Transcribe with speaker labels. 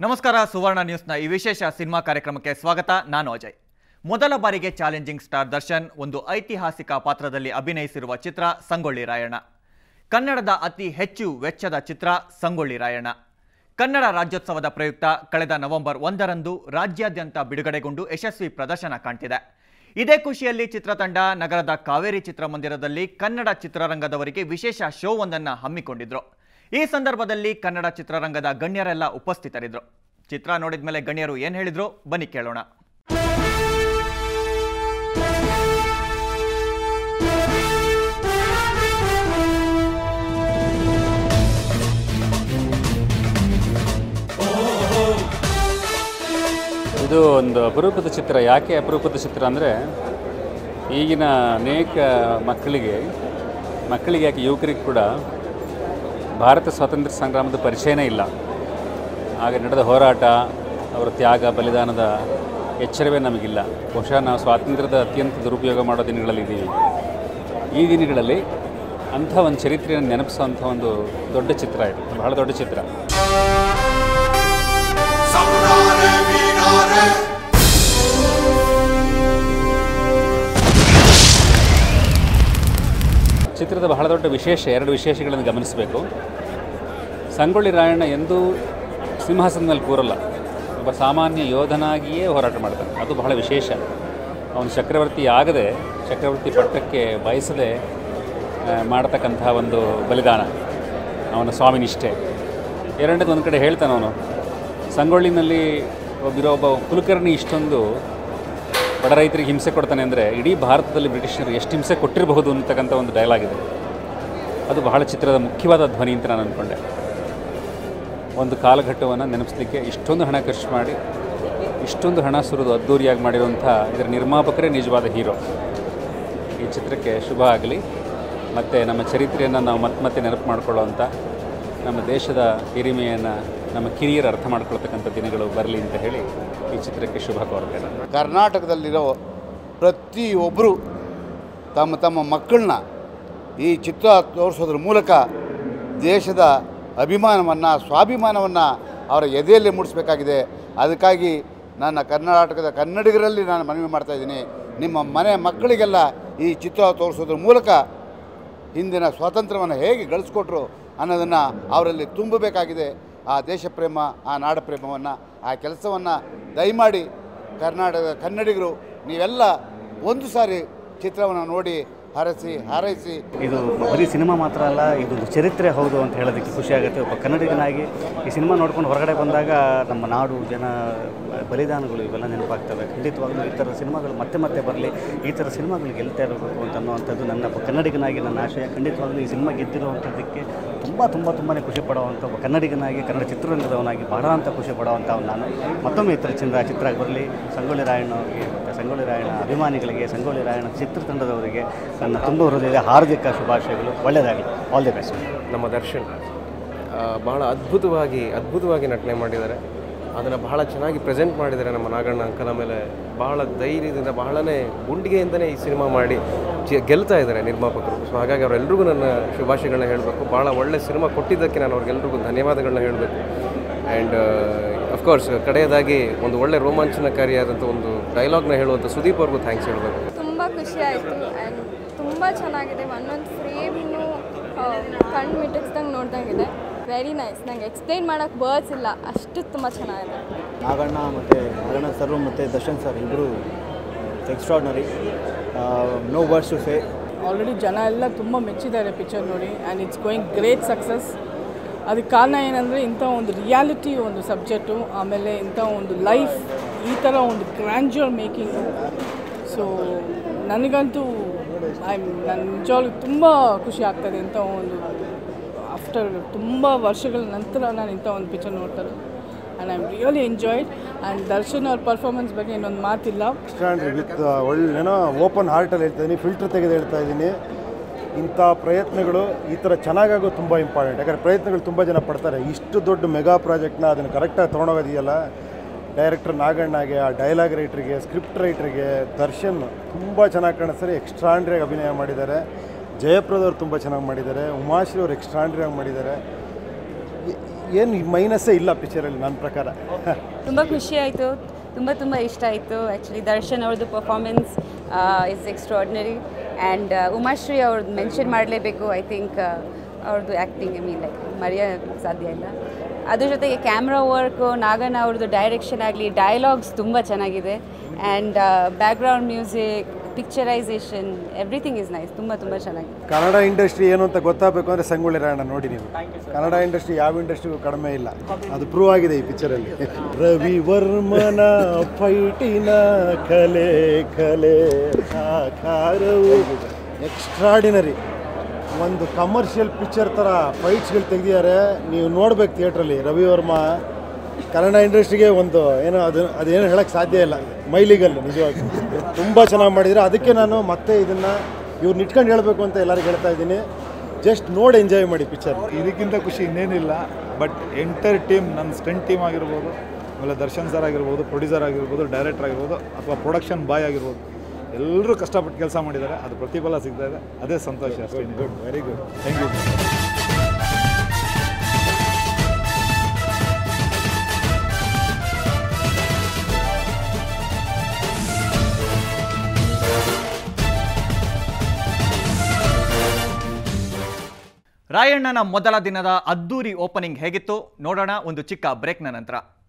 Speaker 1: ನಮಸ್ಕಾರ ಸುವರ್ಣ ನ್ಯೂಸ್ನ ಈ ವಿಶೇಷ ಸಿನಿಮಾ ಕಾರ್ಯಕ್ರಮಕ್ಕೆ ಸ್ವಾಗತ ನಾನು ಅಜಯ್ ಮೊದಲ ಬಾರಿಗೆ ಚಾಲೆಂಜಿಂಗ್ ಸ್ಟಾರ್ ದರ್ಶನ್ ಒಂದು ಐತಿಹಾಸಿಕ ಪಾತ್ರದಲ್ಲಿ ಅಭಿನಯಿಸಿರುವ ಚಿತ್ರ ಸಂಗೊಳ್ಳಿ ರಾಯಣ್ಣ ಕನ್ನಡದ ಅತಿ ಹೆಚ್ಚು ವೆಚ್ಚದ ಚಿತ್ರ ಸಂಗೊಳ್ಳಿ ರಾಯಣ್ಣ ಕನ್ನಡ ರಾಜ್ಯೋತ್ಸವದ ಪ್ರಯುಕ್ತ ಕಳೆದ ನವೆಂಬರ್ ಒಂದರಂದು ರಾಜ್ಯಾದ್ಯಂತ ಬಿಡುಗಡೆಗೊಂಡು ಯಶಸ್ವಿ ಪ್ರದರ್ಶನ ಕಾಣ್ತಿದೆ ಇದೇ ಖುಷಿಯಲ್ಲಿ ಚಿತ್ರತಂಡ ನಗರದ ಕಾವೇರಿ ಚಿತ್ರಮಂದಿರದಲ್ಲಿ ಕನ್ನಡ ಚಿತ್ರರಂಗದವರಿಗೆ ವಿಶೇಷ ಶೋ ಒಂದನ್ನು ಹಮ್ಮಿಕೊಂಡಿದ್ರು ಈ ಸಂದರ್ಭದಲ್ಲಿ ಕನ್ನಡ ಚಿತ್ರರಂಗದ ಗಣ್ಯರೆಲ್ಲ ಉಪಸ್ಥಿತರಿದ್ರು ಚಿತ್ರ ನೋಡಿದ ಮೇಲೆ ಗಣ್ಯರು ಏನು ಹೇಳಿದ್ರು ಬನ್ನಿ ಕೇಳೋಣ
Speaker 2: ಇದು ಒಂದು ಅಪರೂಪದ ಚಿತ್ರ ಯಾಕೆ ಅಪರೂಪದ ಚಿತ್ರ ಅಂದರೆ ಈಗಿನ ಅನೇಕ ಮಕ್ಕಳಿಗೆ ಮಕ್ಕಳಿಗೆ ಯಾಕೆ ಯುವಕರಿಗೆ ಕೂಡ ಭಾರತ ಸ್ವಾತಂತ್ರ್ಯ ಸಂಗ್ರಾಮದ ಪರಿಚಯನೇ ಇಲ್ಲ ಆಗ ನಡೆದ ಹೋರಾಟ ಅವರ ತ್ಯಾಗ ಬಲಿದಾನದ ಎಚ್ಚರವೇ ನಮಗಿಲ್ಲ ಬಹುಶಃ ನಾವು ಸ್ವಾತಂತ್ರ್ಯದ ಅತ್ಯಂತ ದುರುಪಯೋಗ ಮಾಡೋ ದಿನಗಳಲ್ಲಿದ್ದೀವಿ ಈ ದಿನಗಳಲ್ಲಿ ಅಂಥ ಒಂದು ಚರಿತ್ರೆಯನ್ನು ನೆನಪಿಸುವಂಥ ಒಂದು ದೊಡ್ಡ ಚಿತ್ರ ಇದು ಬಹಳ ದೊಡ್ಡ ಚಿತ್ರ
Speaker 3: Saurare vinare
Speaker 2: ಚಿತ್ರದ ಬಹಳ ದೊಡ್ಡ ವಿಶೇಷ ಎರಡು ವಿಶೇಷಗಳನ್ನು ಗಮನಿಸಬೇಕು ಸಂಗೊಳ್ಳಿ ರಾಯಣ್ಣ ಎಂದೂ ಸಿಂಹಾಸನದ ಮೇಲೆ ಕೂರಲ್ಲ ಒಬ್ಬ ಸಾಮಾನ್ಯ ಯೋಧನಾಗಿಯೇ ಹೋರಾಟ ಮಾಡ್ತಾನೆ ಅದು ಬಹಳ ವಿಶೇಷ ಅವನು ಚಕ್ರವರ್ತಿ ಆಗದೆ ಚಕ್ರವರ್ತಿ ಪಟ್ಟಕ್ಕೆ ಬಯಸದೆ ಆ, ಮಾಡತಕ್ಕಂತಹ ಒಂದು ಬಲಿದಾನ ಅವನ ಸ್ವಾಮಿನಿಷ್ಠೆ ಎರಡನೇದು ಒಂದು ಕಡೆ ಹೇಳ್ತಾನೆ ಅವನು ಸಂಗೊಳ್ಳಿನಲ್ಲಿ ಒಬ್ಬಿರೋ ಒಬ್ಬ ಕುಲಕರ್ಣಿ ಇಷ್ಟೊಂದು ಬಡ ರೈತರಿಗೆ ಹಿಂಸೆ ಕೊಡ್ತಾನೆ ಅಂದರೆ ಇಡೀ ಭಾರತದಲ್ಲಿ ಬ್ರಿಟಿಷರು ಎಷ್ಟು ಹಿಂಸೆ ಕೊಟ್ಟಿರಬಹುದು ಅಂತಕ್ಕಂಥ ಒಂದು ಡೈಲಾಗ್ ಇದೆ ಅದು ಬಹಳ ಚಿತ್ರದ ಮುಖ್ಯವಾದ ಧ್ವನಿ ಅಂತ ನಾನು ಅಂದ್ಕೊಂಡೆ ಒಂದು ಕಾಲಘಟ್ಟವನ್ನು ನೆನಪಿಸ್ಲಿಕ್ಕೆ ಇಷ್ಟೊಂದು ಹಣ ಖರ್ಚು ಮಾಡಿ ಇಷ್ಟೊಂದು ಹಣ ಸುರಿದು ಅದ್ದೂರಿಯಾಗಿ ಮಾಡಿರುವಂಥ ಇದರ ನಿರ್ಮಾಪಕರೇ ನಿಜವಾದ ಹೀರೋ ಈ ಚಿತ್ರಕ್ಕೆ ಶುಭ ಆಗಲಿ ಮತ್ತು ನಮ್ಮ ಚರಿತ್ರೆಯನ್ನು ನಾವು ಮತ್ತೆ ಮತ್ತೆ ನೆನಪು ಮಾಡಿಕೊಳ್ಳುವಂಥ ನಮ್ಮ ದೇಶದ ಹಿರಿಮೆಯನ್ನು ನಮ್ಮ ಕಿರಿಯರು ಅರ್ಥ ಮಾಡ್ಕೊಳ್ತಕ್ಕಂಥ ದಿನಗಳು ಬರಲಿ ಅಂತ ಹೇಳಿ ಈ ಚಿತ್ರಕ್ಕೆ ಶುಭ ಕೋರ್ತೇನೆ
Speaker 4: ಕರ್ನಾಟಕದಲ್ಲಿರೋ ಪ್ರತಿಯೊಬ್ಬರು ತಮ್ಮ ತಮ್ಮ ಮಕ್ಕಳನ್ನ ಈ ಚಿತ್ರ ತೋರಿಸೋದ್ರ ಮೂಲಕ ದೇಶದ ಅಭಿಮಾನವನ್ನು ಸ್ವಾಭಿಮಾನವನ್ನು ಅವರ ಎದೆಯಲ್ಲಿ ಮೂಡಿಸಬೇಕಾಗಿದೆ ಅದಕ್ಕಾಗಿ ನನ್ನ ಕರ್ನಾಟಕದ ಕನ್ನಡಿಗರಲ್ಲಿ ನಾನು ಮನವಿ ಮಾಡ್ತಾಯಿದ್ದೀನಿ ನಿಮ್ಮ ಮನೆ ಮಕ್ಕಳಿಗೆಲ್ಲ ಈ ಚಿತ್ರ ತೋರಿಸೋದ್ರ ಮೂಲಕ ಹಿಂದಿನ ಸ್ವಾತಂತ್ರ್ಯವನ್ನು ಹೇಗೆ ಗಳಿಸ್ಕೊಟ್ರು ಅನ್ನೋದನ್ನು ಅವರಲ್ಲಿ ತುಂಬಬೇಕಾಗಿದೆ ಆ ದೇಶ ಪ್ರೇಮ ಆ ನಾಡ ಪ್ರೇಮವನ್ನು ಆ ಕೆಲಸವನ್ನು ದಯಮಾಡಿ ಕರ್ನಾಟಕದ ಕನ್ನಡಿಗರು ನೀವೆಲ್ಲ ಒಂದು ಸಾರಿ ಚಿತ್ರವನ್ನು ನೋಡಿ ಹರಸಿ ಹಾರೈಸಿ
Speaker 5: ಇದು ಬರೀ ಸಿನಿಮಾ ಮಾತ್ರ ಅಲ್ಲ ಇದೊಂದು ಚರಿತ್ರೆ ಹೌದು ಅಂತ ಹೇಳೋದಕ್ಕೆ ಖುಷಿ ಆಗುತ್ತೆ ಒಬ್ಬ ಕನ್ನಡಿಗನಾಗಿ ಈ ಸಿನಿಮಾ ನೋಡ್ಕೊಂಡು ಹೊರಗಡೆ ಬಂದಾಗ ನಮ್ಮ ನಾಡು ಜನ ಬಲಿದಾನಗಳು ಇವೆಲ್ಲ ನೆನಪಾಗ್ತವೆ ಖಂಡಿತವಾಗ್ಲೂ ಈ ಥರ ಸಿನಿಮಾಗಳು ಮತ್ತೆ ಮತ್ತೆ ಬರಲಿ ಈ ಥರ ಸಿನಿಮಾಗಳು ಗೆಲ್ತಾ ಇರಬೇಕು ಅಂತ ಅನ್ನುವಂಥದ್ದು ನನ್ನ ಒಬ್ಬ ಕನ್ನಡಿಗನಾಗಿ ನನ್ನ ಆಶಯ ಖಂಡಿತವಾಗ್ಲೂ ಈ ಸಿನಿಮಾ ಗೆದ್ದಿರುವಂಥದ್ದಕ್ಕೆ ತುಂಬ ತುಂಬ ತುಂಬಾ ಖುಷಿ ಪಡುವಂಥ ಒಬ್ಬ ಕನ್ನಡಿಗನಾಗಿ ಕನ್ನಡ ಚಿತ್ರರಂಗದವನಾಗಿ ಬಹಳ ಅಂತ ಖುಷಿ ಪಡುವಂಥವ್ನು ನಾನು ಮತ್ತೊಮ್ಮೆ ಈ ಥರ ಚಿತ್ರ ಚಿತ್ರ ಬರಲಿ ಸಂಗೊಳ್ಳಿ ರಾಯಣ್ಣವರಿಗೆ ಮತ್ತು ಸಂಗೊಳ್ಳಿ ರಾಯಣ್ಣ ಅಭಿಮಾನಿಗಳಿಗೆ ಸಂಗೊಳ್ಳಿ ರಾಯಣ್ಣ ಚಿತ್ರತಂಡದವರಿಗೆ ನನ್ನ ತುಂಬ ಹೃದಯದ ಹಾರ್ದಿಕ ಶುಭಾಶಯಗಳು ಒಳ್ಳೆಯದಾಗಲಿ ಆಲ್ ದಿ ಬೆಸ್ಟ್
Speaker 6: ನಮ್ಮ ದರ್ಶನ್ ಆ, ಬಹಳ ಅದ್ಭುತವಾಗಿ ಅದ್ಭುತವಾಗಿ ನಟನೆ ಮಾಡಿದ್ದಾರೆ ಅದನ್ನು ಬಹಳ ಚೆನ್ನಾಗಿ ಪ್ರೆಸೆಂಟ್ ಮಾಡಿದ್ದಾರೆ ನಮ್ಮ ನಾಗಣ್ಣ ಅಂಕಲ್ ಆಮೇಲೆ ಬಹಳ ಧೈರ್ಯದಿಂದ ಬಹಳನೇ ಗುಂಡಿಗೆಯಿಂದನೇ ಈ ಸಿನಿಮಾ ಮಾಡಿ ಜಿ- ಗೆಲ್ತಾ ಇದ್ದಾರೆ ನಿರ್ಮಾಪಕರು ಸೊ ಹಾಗಾಗಿ ಅವರೆಲ್ಲರಿಗೂ ನನ್ನ ಶುಭಾಶಯಗಳನ್ನ ಹೇಳಬೇಕು ಭಾಳ ಒಳ್ಳೆ ಸಿನಿಮಾ ಕೊಟ್ಟಿದ್ದಕ್ಕೆ ನಾನು ಅವ್ರಿಗೆಲ್ರಿಗೂ ಧನ್ಯವಾದಗಳನ್ನ ಹೇಳಬೇಕು ಆ್ಯಂಡ್ ಅಫ್ಕೋರ್ಸ್ ಕಡೆಯದಾಗಿ ಒಂದು ಒಳ್ಳೆ ರೋಮಾಂಚನಕಾರಿಯಾದಂಥ ಒಂದು ಡೈಲಾಗ್ನ ಹೇಳುವಂಥ ಸುದೀಪ್ ಅವ್ರಿಗೂ ಥ್ಯಾಂಕ್ಸ್ ಹೇಳಬೇಕು
Speaker 7: ತುಂಬ ಖುಷಿ ಆಯಿತು ಆ್ಯಂಡ್ ತುಂಬ ಚೆನ್ನಾಗಿದೆ ಒಂದೊಂದು ಫ್ರೇಮ್ನು ಕಣ್ಣು ಮಿಟಕ್ಸ್ದಂಗೆ ನೋಡ್ದಂಗಿದೆ ವೆರಿ ನೈಸ್ ನಂಗೆ ಎಕ್ಸ್ಪ್ಲೈನ್ ಮಾಡೋಕ್ಕೆ ವರ್ಡ್ಸ್ ಇಲ್ಲ ಅಷ್ಟು ತುಂಬ ಚೆನ್ನಾಗಿದೆ
Speaker 8: ನಾಗಣ್ಣ ಮತ್ತು ನಾಗಣ್ಣ ಸರ್ ಮತ್ತು ದರ್ಶನ್ ಸರ್ ಇಬ್ಬರು extraordinary no words to say
Speaker 9: already ಜನ ಎಲ್ಲ ತುಂಬ ಮೆಚ್ಚಿದ್ದಾರೆ ಪಿಕ್ಚರ್ ನೋಡಿ and it's going great success ಅದಕ್ಕೆ ಕಾರಣ ಏನಂದರೆ ಇಂಥ ಒಂದು ರಿಯಾಲಿಟಿ ಒಂದು ಸಬ್ಜೆಕ್ಟು ಆಮೇಲೆ ಇಂಥ ಒಂದು ಲೈಫ್ ಈ ಥರ ಒಂದು ಗ್ರ್ಯಾಂಡ್ಯೂರ್ ಮೇಕಿಂಗು ಸೊ ನನಗಂತೂ ಐ ನನ್ನ ನಿಜವಾಗ್ಲೂ ತುಂಬ ಖುಷಿ ಆಗ್ತದೆ ಇಂಥ ಒಂದು ಆಫ್ಟರ್ ತುಂಬ ವರ್ಷಗಳ ನಂತರ ನಾನು ಇಂಥ ಒಂದು ಪಿಕ್ಚರ್ ನೋಡ್ತಾರೆ and I am really enjoyed and Darshan ಅವ್ರ ಪರ್ಫಾರ್ಮೆನ್ಸ್ ಬಗ್ಗೆ ಇನ್ನೊಂದು ಮಾತಿಲ್ಲ
Speaker 10: ಸ್ಟ್ಯಾಂಡ್ರಿ ವಿತ್ ಒಳ್ಳೆನೋ ಓಪನ್ ಹಾರ್ಟಲ್ಲಿ ಹೇಳ್ತಾ ಇದ್ದೀನಿ ಫಿಲ್ಟರ್ ತೆಗೆದು ಹೇಳ್ತಾ ಇದ್ದೀನಿ ಇಂಥ ಪ್ರಯತ್ನಗಳು ಈ ಥರ ಚೆನ್ನಾಗಾಗೋದು ತುಂಬ ಇಂಪಾರ್ಟೆಂಟ್ ಯಾಕಂದರೆ ಪ್ರಯತ್ನಗಳು ತುಂಬ ಜನ ಪಡ್ತಾರೆ ಇಷ್ಟು ದೊಡ್ಡ ಮೆಗಾ ಪ್ರಾಜೆಕ್ಟ್ನ ಅದನ್ನು ಕರೆಕ್ಟಾಗಿ ತೊಗೊಂಡೋಗೋದಿದೆಯಲ್ಲ ಡೈರೆಕ್ಟರ್ ನಾಗಣ್ಣಗೆ ಆ ಡೈಲಾಗ್ ರೈಟ್ರಿಗೆ ಸ್ಕ್ರಿಪ್ಟ್ ರೈಟ್ರಿಗೆ ದರ್ಶನ್ ತುಂಬ ಚೆನ್ನಾಗಿ ಕಾಣಿಸ್ತಾರೆ ಎಕ್ಸ್ಟ್ರಾಂಡ್ರಿಯಾಗಿ ಅಭಿನಯ ಮಾಡಿದ್ದಾರೆ ಜಯಪ್ರದವ್ರು ತುಂಬ ಚೆನ್ನಾಗಿ ಮಾಡಿದ್ದಾರೆ ಉಮಾಶ್ರೀ ಅವರು ಎಕ್ಸ್ಟ್ರಾಂಡ್ರಿಯಾಗಿ ಮಾಡಿದ್ದಾರೆ ಏನು ಮೈನಸ್ಸೇ ಇಲ್ಲ ಪಿಕ್ಚರಲ್ಲಿ ನನ್ನ ಪ್ರಕಾರ
Speaker 11: ತುಂಬ ಖುಷಿ ಆಯಿತು ತುಂಬ ತುಂಬ ಇಷ್ಟ ಆಯಿತು ಆ್ಯಕ್ಚುಲಿ ದರ್ಶನ್ ಅವ್ರದ್ದು performance is extraordinary and Umashree ಅವ್ರದ್ದು ಮೆನ್ಷನ್ ಮಾಡಲೇಬೇಕು ಐ ಥಿಂಕ್ ಅವ್ರದ್ದು ಆ್ಯಕ್ಟಿಂಗ್ ಐ ಮೀನ್ ಲೈಕ್ ಮರೆಯೋಕ್ಕೆ ಸಾಧ್ಯ ಇಲ್ಲ ಅದ್ರ ಜೊತೆಗೆ ಕ್ಯಾಮ್ರಾ ವರ್ಕು ನಾಗಣ್ಣ ಅವ್ರದ್ದು ಡೈರೆಕ್ಷನ್ ಆಗಲಿ ಡೈಲಾಗ್ಸ್ ತುಂಬ ಚೆನ್ನಾಗಿದೆ and background music picturisation everything is nice ತುಂಬ ತುಂಬ ಚೆನ್ನಾಗಿದೆ
Speaker 10: ಕನ್ನಡ ಇಂಡಸ್ಟ್ರಿ ಏನು ಅಂತ ಗೊತ್ತಾಗಬೇಕು ಅಂದರೆ ಸಂಗೊಳ್ಳಿ ರಾಯಣ್ಣ ನೋಡಿ ನೀವು ಕನ್ನಡ ಇಂಡಸ್ಟ್ರಿ ಯಾವ ಇಂಡಸ್ಟ್ರಿಗೂ ಕಡಿಮೆ ಇಲ್ಲ ಅದು ಪ್ರೂವ್ ಆಗಿದೆ ಈ ಪಿಕ್ಚರಲ್ಲಿ ರವಿ ವರ್ಮನ ಫೈಟಿನ ಕಲೆ ಕಲೆ ಸಾಕಾರವು ಎಕ್ಸ್ಟ್ರಾಡಿನರಿ ಒಂದು ಕಮರ್ಷಿಯಲ್ ಪಿಕ್ಚರ್ ಥರ ಫೈಟ್ಸ್ಗಳು ತೆಗೆದಿದ್ದಾರೆ ನೀವು ನೋಡ್ಬೇಕು ಥಿಯೇಟ್ರಲ್ಲಿ ರವಿ ವರ್ಮ ಕನ್ನಡ ಇಂಡಸ್ಟ್ರಿಗೆ ಒಂದು ಏನೋ ಅದು ಅದೇನು ಹೇಳೋಕ್ಕೆ ಸಾಧ್ಯ ಇಲ್ಲ ಮೈಲಿಗಲ್ಲು ನಿಜವಾಗಿ ತುಂಬ ಚೆನ್ನಾಗಿ ಮಾಡಿದರೆ ಅದಕ್ಕೆ ನಾನು ಮತ್ತೆ ಇದನ್ನು ಇವ್ರನ್ನ ಇಟ್ಕೊಂಡು ಹೇಳಬೇಕು ಅಂತ ಎಲ್ಲರಿಗೂ ಹೇಳ್ತಾ ಇದ್ದೀನಿ ಜಸ್ಟ್ ನೋಡಿ ಎಂಜಾಯ್ ಮಾಡಿ ಪಿಕ್ಚರ್
Speaker 12: ಇದಕ್ಕಿಂತ ಖುಷಿ ಇನ್ನೇನಿಲ್ಲ ಬಟ್ ಎಂಟರ್ ಟೀಮ್ ನನ್ನ ಸ್ಟೆಂಟ್ ಟೀಮ್ ಆಗಿರ್ಬೋದು ಆಮೇಲೆ ದರ್ಶನ್ ಸರ್ ಆಗಿರ್ಬೋದು ಪ್ರೊಡ್ಯೂಸರ್ ಆಗಿರ್ಬೋದು ಡೈರೆಕ್ಟರ್ ಆಗಿರ್ಬೋದು ಅಥವಾ ಪ್ರೊಡಕ್ಷನ್ ಬಾಯ್ ಆಗಿರ್ಬೋದು ಎಲ್ಲರೂ ಕಷ್ಟಪಟ್ಟು ಕೆಲಸ ಮಾಡಿದ್ದಾರೆ ಅದು ಪ್ರತಿಫಲ ಸಿಗ್ತಾ ಇದೆ ಅದೇ ಸಂತೋಷ ಅಷ್ಟೇ good very good thank you
Speaker 1: ರಾಯಣ್ಣನ ಮೊದಲ ದಿನದ ಅದ್ದೂರಿ ಓಪನಿಂಗ್ ಹೇಗಿತ್ತು ನೋಡೋಣ ಒಂದು ಚಿಕ್ಕ ಬ್ರೇಕ್ನ ನಂತರ